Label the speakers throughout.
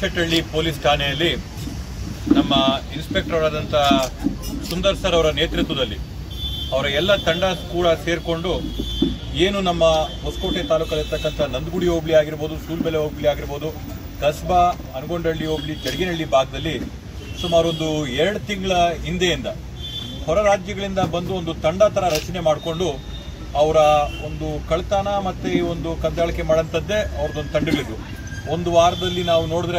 Speaker 1: ತಿರುಮಶೆಟ್ಟಹಳ್ಳಿ police ಠಾಣೆಯಲ್ಲಿ ನಮ್ಮ inspector ಆದಂಥ ಸುಂದರ್ ಸರ್ ಅವರ ನೇತೃತ್ವದಲ್ಲಿ ಅವರ ಎಲ್ಲ ತಂಡ ಕೂಡ ಸೇರಿಕೊಂಡು ಏನು ನಮ್ಮ ಹೊಸಕೋಟೆ ತಾಲೂಕಲ್ಲಿರ್ತಕ್ಕಂಥ ನಂದಗುಡಿ ಹೋಬಳಿ ಆಗಿರ್ಬೋದು ಸೂಲ್ಬೆಲೆ ಹೋಬಳಿ ಆಗಿರ್ಬೋದು ಕಸ್ಬಾ ಅನಗೊಂಡಹಳ್ಳಿ ಹೋಬಳಿ ಜಡಗಿನಹಳ್ಳಿ ಭಾಗದಲ್ಲಿ ಸುಮಾರು ಒಂದು ಎರಡು ತಿಂಗಳ ಹಿಂದೆಯಿಂದ ಹೊರ ರಾಜ್ಯಗಳಿಂದ ಬಂದು ಒಂದು ತಂಡ ತರ ರಚನೆ ಮಾಡಿಕೊಂಡು ಅವರ ಒಂದು ಕಳ್ತನ ಮತ್ತೆ ಈ ಒಂದು ಕದ್ದಾಳಿಕೆ ಮಾಡೋಂಥದ್ದೇ ಅವ್ರದ್ದೊಂದು ತಂಡಗಳಿದ್ವು ಒಂದು ವಾರದಲ್ಲಿ ನಾವು ನೋಡಿದ್ರೆ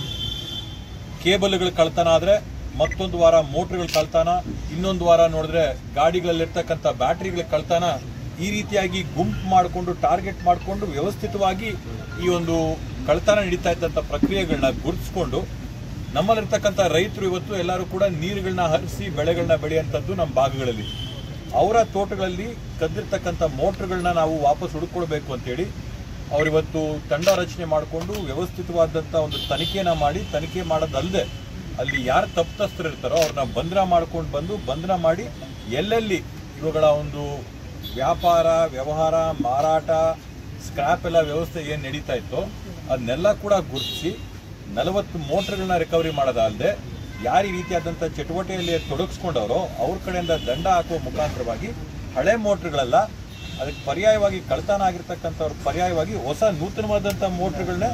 Speaker 1: ಕೇಬಲ್ಗಳು ಕಳ್ತನ ಆದ್ರೆ ಮತ್ತೊಂದು ವಾರ ಮೋಟರ್ಗಳು ಕಳ್ತನ ಇನ್ನೊಂದು ವಾರ ನೋಡಿದ್ರೆ ಗಾಡಿಗಳಲ್ಲಿರ್ತಕ್ಕಂಥ ಬ್ಯಾಟ್ರಿಗಳ ಕಳ್ತನ ಈ ರೀತಿಯಾಗಿ ಗುಂಪು ಮಾಡಿಕೊಂಡು ಟಾರ್ಗೆಟ್ ಮಾಡಿಕೊಂಡು ವ್ಯವಸ್ಥಿತವಾಗಿ ಈ ಒಂದು ಕಳ್ತನ ನಡೀತಾ ಇದ್ದಂಥ ಪ್ರಕ್ರಿಯೆಗಳನ್ನ ಗುರುತಿಸ್ಕೊಂಡು ನಮ್ಮಲ್ಲಿರ್ತಕ್ಕಂಥ ರೈತರು ಇವತ್ತು ಎಲ್ಲರೂ ಕೂಡ ನೀರುಗಳನ್ನ ಹರಿಸಿ ಬೆಳೆಗಳನ್ನ ಬೆಳೆಯುವಂಥದ್ದು ನಮ್ಮ ಭಾಗಗಳಲ್ಲಿ ಅವರ ತೋಟಗಳಲ್ಲಿ ಕದ್ದಿರ್ತಕ್ಕಂಥ ಮೋಟರ್ಗಳನ್ನ ನಾವು ವಾಪಸ್ ಹುಡುಕೊಳ್ಬೇಕು ಅಂತೇಳಿ ಅವರಿವತ್ತು ತಂಡ ರಚನೆ ಮಾಡಿಕೊಂಡು ವ್ಯವಸ್ಥಿತವಾದಂಥ ಒಂದು ತನಿಖೆನ ಮಾಡಿ ತನಿಖೆ ಮಾಡೋದಲ್ಲದೆ ಅಲ್ಲಿ ಯಾರು ತಪ್ಪಿತಸ್ಥರು ಇರ್ತಾರೋ ಅವ್ರನ್ನ ಬಂಧನ ಮಾಡ್ಕೊಂಡು ಬಂದು ಬಂಧನ ಮಾಡಿ ಎಲ್ಲೆಲ್ಲಿ ಇವುಗಳ ಒಂದು ವ್ಯಾಪಾರ ವ್ಯವಹಾರ ಮಾರಾಟ ಸ್ಕ್ರಾಪ್ ಎಲ್ಲ ವ್ಯವಸ್ಥೆ ಏನು ನಡೀತಾ ಇತ್ತೋ ಅದನ್ನೆಲ್ಲ ಕೂಡ ಗುರುತಿಸಿ ನಲವತ್ತು ಮೋಟರ್ಗಳನ್ನ ರಿಕವರಿ ಮಾಡೋದಲ್ಲದೆ ಯಾರು ಈ ರೀತಿಯಾದಂಥ ಚಟುವಟಿಕೆಯಲ್ಲಿ ತೊಡಗಿಸ್ಕೊಂಡವರೋ ಅವ್ರ ಕಡೆಯಿಂದ ದಂಡ ಹಾಕುವ ಮುಖಾಂತರವಾಗಿ ಹಳೆ ಮೋಟರ್ಗಳೆಲ್ಲ ಅದಕ್ಕೆ ಪರ್ಯಾಯವಾಗಿ ಕಳ್ತನ ಆಗಿರ್ತಕ್ಕಂಥವ್ರ ಪರ್ಯಾಯವಾಗಿ ಹೊಸ ನೂತನವಾದಂಥ ಮೋಟರ್ಗಳನ್ನ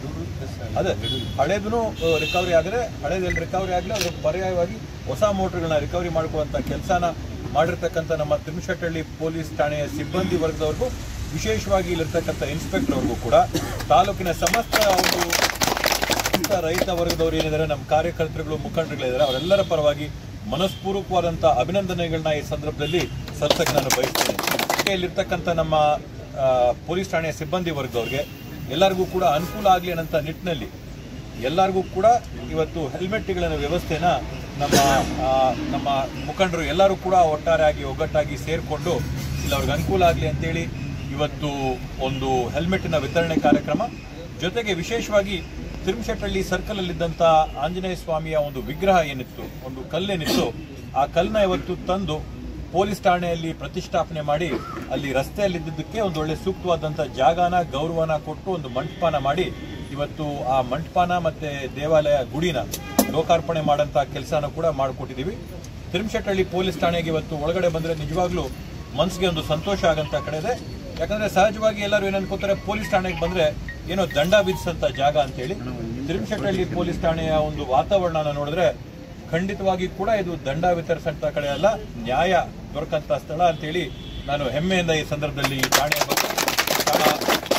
Speaker 1: ಅದೇ ಹಳೇದೂ ರಿಕವರಿ ಆದರೆ ಹಳೇದಲ್ಲಿ ರಿಕವರಿ ಆಗಲಿ ಅದ್ರ ಪರ್ಯಾಯವಾಗಿ ಹೊಸ ಮೋಟರ್ಗಳನ್ನ ರಿಕವರಿ ಮಾಡ್ಕೊಳ್ಳುವಂಥ ಕೆಲಸನ ಮಾಡಿರ್ತಕ್ಕಂಥ ನಮ್ಮ ತಿರುಮಶೆಟ್ಟಹಳ್ಳಿ ಪೊಲೀಸ್ ಠಾಣೆಯ ಸಿಬ್ಬಂದಿ ವರ್ಗದವ್ರಿಗೂ ವಿಶೇಷವಾಗಿ ಇಲ್ಲಿರ್ತಕ್ಕಂಥ ಇನ್ಸ್ಪೆಕ್ಟರ್ ಅವ್ರಿಗೂ ಕೂಡ ತಾಲೂಕಿನ ಸಮಸ್ತ ಒಂದು ಇಂಥ ರೈತ ವರ್ಗದವರು ಏನಿದ್ದಾರೆ ನಮ್ಮ ಕಾರ್ಯಕರ್ತರುಗಳು ಮುಖಂಡರುಗಳಿದ್ದಾರೆ ಅವರೆಲ್ಲರ ಪರವಾಗಿ ಮನಸ್ಪೂರ್ವಕವಾದಂಥ ಅಭಿನಂದನೆಗಳನ್ನ ಈ ಸಂದರ್ಭದಲ್ಲಿ ಸಲ್ಸಕ್ಕೆ ನಾನು ಬಯಸ್ತೇನೆ ಹಾಗೆ ಇಲ್ಲಿರ್ತಕ್ಕಂಥ ನಮ್ಮ ಆ, ಪೊಲೀಸ್ ಠಾಣೆಯ ಸಿಬ್ಬಂದಿ ವರ್ಗದವ್ರಿಗೆ ಎಲ್ಲರಿಗೂ ಕೂಡ ಅನುಕೂಲ ಆಗಲಿ ಅನ್ನೋಂಥ ನಿಟ್ಟಿನಲ್ಲಿ ಎಲ್ಲರಿಗೂ ಕೂಡ ಇವತ್ತು ಹೆಲ್ಮೆಟ್ಗಳ ವ್ಯವಸ್ಥೆನ ನಮ್ಮ ಆ, ನಮ್ಮ ಮುಖಂಡರು ಎಲ್ಲರೂ ಕೂಡ ಒಟ್ಟಾರೆಯಾಗಿ ಒಗ್ಗಟ್ಟಾಗಿ ಸೇರಿಕೊಂಡು ಇಲ್ಲಿ ಅವ್ರಿಗೆ ಅನುಕೂಲ ಆಗಲಿ ಅಂತೇಳಿ ಇವತ್ತು ಒಂದು ಹೆಲ್ಮೆಟ್ಟಿನ ವಿತರಣೆ ಕಾರ್ಯಕ್ರಮ ಜೊತೆಗೆ ವಿಶೇಷವಾಗಿ ತಿರುಮಶೆಟ್ಟಹಳ್ಳಿ ಸರ್ಕಲ್ ಅಲ್ಲಿದ್ದಂಥ ಆಂಜನೇಯ ಸ್ವಾಮಿಯ ಒಂದು ವಿಗ್ರಹ ಏನಿತ್ತು ಒಂದು ಕಲ್ಲೇನಿತ್ತು ಆ ಕಲ್ಲನ್ನ ಇವತ್ತು ತಂದು ಪೊಲೀಸ್ ಠಾಣೆಯಲ್ಲಿ ಪ್ರತಿಷ್ಠಾಪನೆ ಮಾಡಿ ಅಲ್ಲಿ ರಸ್ತೆಯಲ್ಲಿದ್ದಕ್ಕೆ ಒಂದು ಒಳ್ಳೆ ಸೂಕ್ತವಾದಂಥ ಜಾಗನ ಗೌರವನ ಕೊಟ್ಟು ಒಂದು ಮಂಟಪನ ಮಾಡಿ ಇವತ್ತು ಆ ಮಂಟಪನ ಮತ್ತೆ ದೇವಾಲಯ ಗುಡಿನ ಲೋಕಾರ್ಪಣೆ ಮಾಡೋಂಥ ಕೆಲಸನ ಕೂಡ ಮಾಡಿಕೊಟ್ಟಿದ್ದೀವಿ ತಿರುಮಶೆಟ್ಟಹಳ್ಳಿ ಪೊಲೀಸ್ ಠಾಣೆಗೆ ಇವತ್ತು ಒಳಗಡೆ ಬಂದರೆ ನಿಜವಾಗ್ಲೂ ಮನಸ್ಸಿಗೆ ಒಂದು ಸಂತೋಷ ಆಗಂತ ಕಡೆ ಇದೆ ಯಾಕಂದ್ರೆ ಸಹಜವಾಗಿ ಎಲ್ಲರೂ ಏನ್ ಅನ್ಕೋತಾರೆ ಪೊಲೀಸ್ ಠಾಣೆಗೆ ಬಂದ್ರೆ ಏನೋ ದಂಡ ವಿಧಿಸಂತ ಜಾಗ ಅಂತೇಳಿ ತಿರುಮಶೆಟ್ಟಹಳ್ಳಿ ಪೊಲೀಸ್ ಠಾಣೆಯ ಒಂದು ವಾತಾವರಣನ ನೋಡಿದ್ರೆ ಖಂಡಿತವಾಗಿ ಕೂಡ ಇದು ದಂಡ ವಿತರಿಸಂತ ಕಡೆ ಅಲ್ಲ ನ್ಯಾಯ ದೊರಕಂತ ಸ್ಥಳ ಅಂತೇಳಿ ನಾನು ಹೆಮ್ಮೆಯಿಂದ ಈ ಸಂದರ್ಭದಲ್ಲಿ ಈ ಠಾಣೆಯ ಬಗ್ಗೆ ಠಾಣಾ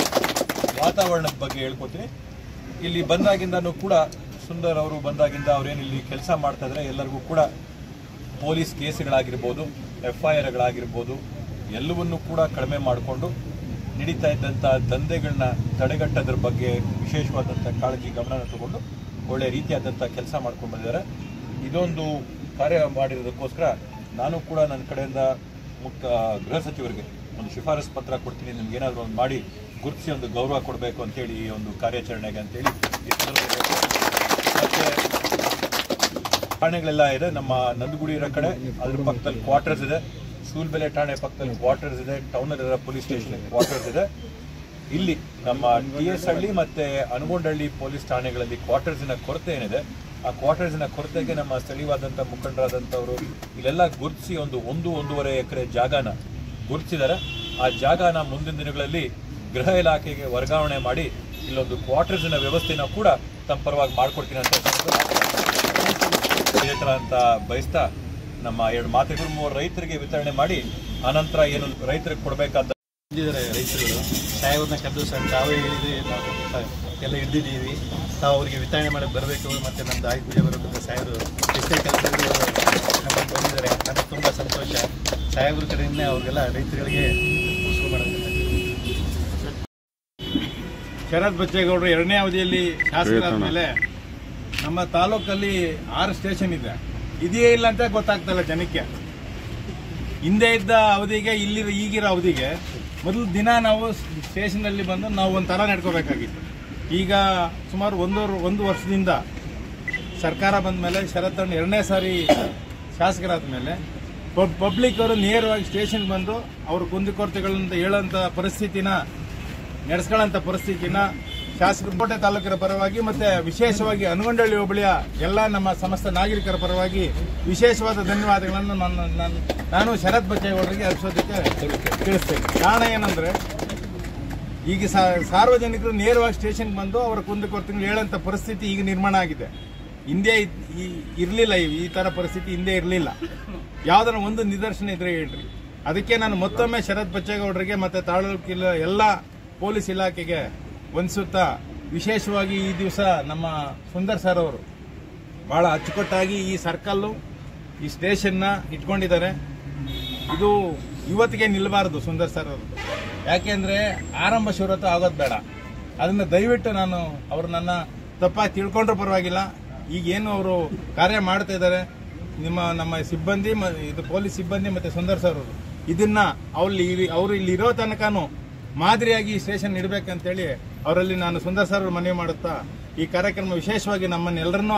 Speaker 1: ವಾತಾವರಣದ ಬಗ್ಗೆ ಹೇಳ್ಕೊತೀನಿ ಇಲ್ಲಿ ಬಂದಾಗಿಂದನೂ ಕೂಡ ಸುಂದರ್ ಅವರು ಬಂದಾಗಿಂದ ಅವ್ರೇನು ಇಲ್ಲಿ ಕೆಲಸ ಮಾಡ್ತಾ ಇದ್ರೆ ಎಲ್ಲರಿಗೂ ಕೂಡ ಪೊಲೀಸ್ ಕೇಸ್ಗಳಾಗಿರ್ಬೋದು ಎಫ್ ಐ ಆರ್ಗಳಾಗಿರ್ಬೋದು ಎಲ್ಲವನ್ನೂ ಕೂಡ ಕಡಿಮೆ ಮಾಡಿಕೊಂಡು ನಡೀತಾ ಇದ್ದಂಥ ದಂಧೆಗಳನ್ನ ತಡೆಗಟ್ಟೋದ್ರ ಬಗ್ಗೆ ವಿಶೇಷವಾದಂಥ ಕಾಳಜಿ ಗಮನ ತಗೊಂಡು ಒಳ್ಳೆ ರೀತಿಯಾದಂಥ ಕೆಲಸ ಮಾಡ್ಕೊಂಡು ಬಂದಿದ್ದಾರೆ ಇದೊಂದು ಕಾರ್ಯ ಮಾಡಿರೋದಕ್ಕೋಸ್ಕರ ನಾನು ಕೂಡ ನನ್ನ ಕಡೆಯಿಂದ ಮುಖ್ಯ ಗೃಹ ಸಚಿವರಿಗೆ ಒಂದು ಶಿಫಾರಸು ಪತ್ರ ಕೊಡ್ತೀನಿ ನಿಮ್ಗೆ ಏನಾದರೂ ಒಂದು ಮಾಡಿ ಗುರುತಿಸಿ ಒಂದು ಗೌರವ ಕೊಡಬೇಕು ಅಂತೇಳಿ ಈ ಒಂದು ಕಾರ್ಯಾಚರಣೆಗೆ ಅಂತೇಳಿ ಈ ಸಂದರ್ಭದಲ್ಲಿ ಮತ್ತೆ ಠಾಣೆಗಳೆಲ್ಲ ಇದೆ ನಮ್ಮ ನಂದಗುಡಿ ಇರೋ ಕಡೆ ಅದ್ರ ಪಕ್ಕದಲ್ಲಿ ಕ್ವಾರ್ಟರ್ಸ್ ಇದೆ ಸೂಲ್ಬೆಲೆ ಠಾಣೆ ಪಕ್ಕದಲ್ಲಿ ಕ್ವಾರ್ಟರ್ಸ್ ಇದೆ ಟೌನಲ್ಲಿ ಪೊಲೀಸ್ ಸ್ಟೇಷನ್ ಕ್ವಾರ್ಟರ್ಸ್ ಇದೆ ಇಲ್ಲಿ ನಮ್ಮ ಟಿ ಎಸ್ ಹಳ್ಳಿ ಮತ್ತೆ ಅನಗೊಂಡಹಳ್ಳಿ ಪೊಲೀಸ್ ಠಾಣೆಗಳಲ್ಲಿ ಕ್ವಾರ್ಟರ್ಸಿನ ಕೊರತೆ ಏನಿದೆ ಆ ಕ್ವಾರ್ಟರ್ಸಿನ ಕೊರತೆಗೆ ನಮ್ಮ ಸ್ಥಳೀಯವಾದಂಥ ಮುಖಂಡರಾದಂಥವರು ಇಲ್ಲೆಲ್ಲ ಗುರುತಿಸಿ ಒಂದು ಒಂದು ಒಂದೂವರೆ ಎಕರೆ ಜಾಗನ ಗುರುತಿಸಿದ್ದಾರೆ ಆ ಜಾಗನ ಮುಂದಿನ ದಿನಗಳಲ್ಲಿ ಗೃಹ ಇಲಾಖೆಗೆ ವರ್ಗಾವಣೆ ಮಾಡಿ ಇಲ್ಲೊಂದು ಕ್ವಾರ್ಟರ್ಸಿನ ವ್ಯವಸ್ಥೆನ ಕೂಡ ತಮ್ಮ ಪರವಾಗಿ ಮಾಡ್ಕೊಡ್ತೀನಿ ಅಂತ ಇದೇ ಥರ ಅಂತ ಬಯಸ್ತಾ ನಮ್ಮ ಎರಡು ಮಾತೆಗಳು ಮೂವರು ರೈತರಿಗೆ ವಿತರಣೆ ಮಾಡಿ ಅನಂತರ ಏನು ರೈತರಿಗೆ ಕೊಡಬೇಕಾದ
Speaker 2: ಬಂದಿದ್ದಾರೆ ರೈತರುಗಳು ಸಾಯವ್ರನ್ನ ಕದ್ದು ಸರ್ ತಾವೇ ಹೇಳಿದ್ರಿ ನಾವು ಸ- ಎಲ್ಲ ಹಿಡಿದಿದ್ದೀವಿ ತಾವು ಅವರಿಗೆ ವಿತರಣೆ ಮಾಡಕ್ಕೆ ಬರಬೇಕು ಮತ್ತು ನಮ್ಮದು ಆಯುಧ ಪೂಜೆ ಬರೋದಕ್ಕೆ ಸಾಯವರು ಎಷ್ಟೇ ಕೆಲಸಗಳು ನಮಗೆ ಬಂದಿದ್ದಾರೆ ನನಗೆ ತುಂಬ ಸಂತೋಷ ಸಾಹೇಬ್ರ ಕಡೆಯಿಂದ ಅವ್ರಿಗೆಲ್ಲ ರೈತರುಗಳಿಗೆ ಶುರು ಮಾಡೋದು ಶರತ್ ಬಚ್ಚೇಗೌಡರು ಎರಡನೇ ಅವಧಿಯಲ್ಲಿ ಶಾಸಕರಾದ ಮೇಲೆ ನಮ್ಮ ತಾಲೂಕಲ್ಲಿ ಆರು ಸ್ಟೇಷನ್ ಇದೆ ಇದೆಯೇ ಇಲ್ಲ ಅಂತ ಗೊತ್ತಾಗ್ತಲ್ಲ ಜನಕ್ಕೆ ಹಿಂದೆ ಇದ್ದ ಅವಧಿಗೆ ಇಲ್ಲಿ ಈಗಿರೋ ಅವಧಿಗೆ ಮೊದಲು ದಿನ ನಾವು ಸ್ಟೇಷನಲ್ಲಿ ಬಂದು ನಾವು ಒಂಥರ ನಡ್ಕೋಬೇಕಾಗಿತ್ತು ಈಗ ಸುಮಾರು ಒಂದು ಒಂದು ವರ್ಷದಿಂದ ಸರ್ಕಾರ ಬಂದ ಮೇಲೆ ಶರತ್ತಣ್ಣ ಎರಡನೇ ಸಾರಿ ಶಾಸಕರಾದ ಮೇಲೆ ಪಬ್ಲಿಕ್ ಅವರು ನೇರವಾಗಿ ಸ್ಟೇಷನ್ ಬಂದು ಅವ್ರ ಕುಂದುಕೊರತೆಗಳಂತ ಹೇಳೋಂಥ ಪರಿಸ್ಥಿತಿನ ನಡೆಸ್ಕೊಳ್ಳೋಂಥ ಪರಿಸ್ಥಿತಿನ ಶಾಸಕ ಕೋಟೆ ತಾಲೂಕಿನ ಪರವಾಗಿ ಮತ್ತೆ ವಿಶೇಷವಾಗಿ ಅನಗೊಂಡಳ್ಳಿ ಹೋಬಳಿಯ ಎಲ್ಲ ನಮ್ಮ ಸಮಸ್ತ ನಾಗರಿಕರ ಪರವಾಗಿ ವಿಶೇಷವಾದ ಧನ್ಯವಾದಗಳನ್ನು ನಾನು ನಾನು- ನಾನು ಶರತ್ ಬಚ್ಚೇಗೌಡರಿಗೆ ಅರ್ಪಿಸೋದಕ್ಕೆ ತಿಳಿಸ್ತೇನೆ ಕಾರಣ ಏನಂದ್ರೆ ಈಗ ಸಾ- ಸಾರ್ವಜನಿಕರು ನೇರವಾಗಿ ಸ್ಟೇಷನ್ಗೆ ಬಂದು ಅವರ ಕುಂದಕ್ಕೆ ತಿಂಗಳು ಹೇಳಂತ ಪರಿಸ್ಥಿತಿ ಈಗ ನಿರ್ಮಾಣ ಆಗಿದೆ ಹಿಂದೆ ಇದ್- ಈ- ಇರ್ಲಿಲ್ಲ ಈ- ಈ ತರ ಪರಿಸ್ಥಿತಿ ಹಿಂದೆ ಇರಲಿಲ್ಲ ಯಾವ್ದಾರ ಒಂದು ನಿದರ್ಶನ ಇದ್ರೆ ಹೇಳ್ರಿ ಅದಕ್ಕೆ ನಾನು ಮತ್ತೊಮ್ಮೆ ಶರತ್ ಬಚ್ಚೇಗೌಡರಿಗೆ ಮತ್ತೆ ತಾಲೂಕಿನ ಎಲ್ಲ ಪೊಲೀಸ್ ಇಲಾಖೆಗೆ ವಂದಿಸುತ್ತಾ ವಿಶೇಷವಾಗಿ ಈ ದಿವಸ ನಮ್ಮ ಸುಂದರ್ ಸರ್ ಅವರು ಬಹಳ ಅಚ್ಚುಕಟ್ಟಾಗಿ ಈ ಸರ್ಕಲ್ಲು ಈ ಸ್ಟೇಷನ್ನ ಇಟ್ಕೊಂಡಿದ್ದಾರೆ ಇದು ಇವತ್ತಿಗೆ ನಿಲ್ಲಬಾರದು ಸುಂದರ್ ಸರ್ ಅವರು ಯಾಕೆಂದ್ರೆ ಆರಂಭ ಶುರುತ ಆಗೋದು ಬೇಡ ಅದನ್ನ ದಯವಿಟ್ಟು ನಾನು ಅವರು ನನ್ನ ತಪ್ಪಾಗಿ ತಿಳ್ಕೊಂಡ್ರೂ ಪರವಾಗಿಲ್ಲ ಈಗ ಏನು ಅವರು ಕಾರ್ಯ ಮಾಡ್ತಾ ಇದ್ದಾರೆ ನಿಮ್ಮ ನಮ್ಮ ಸಿಬ್ಬಂದಿ ಮ- ಇದು ಪೊಲೀಸ್ ಸಿಬ್ಬಂದಿ ಮತ್ತೆ ಸುಂದರ್ ಸರ್ ಅವರು ಇದನ್ನ ಅವ್ರಲ್ಲಿ ಇರಿ- ಅವ್ರು ಇಲ್ಲಿ ಇರೋ ತನಕನೂ ಮಾದರಿಯಾಗಿ ಈ ಸ್ಟೇಷನ್ ಇಡಬೇಕಂತೇಳಿ ಅವರಲ್ಲಿ ನಾನು ಸುಂದರ್ ಸರ್ ಅವ್ರು ಮನವಿ ಮಾಡುತ್ತಾ ಈ ಕಾರ್ಯಕ್ರಮ ವಿಶೇಷವಾಗಿ ನಮ್ಮನ್ನೆಲ್ಲರನ್ನೂ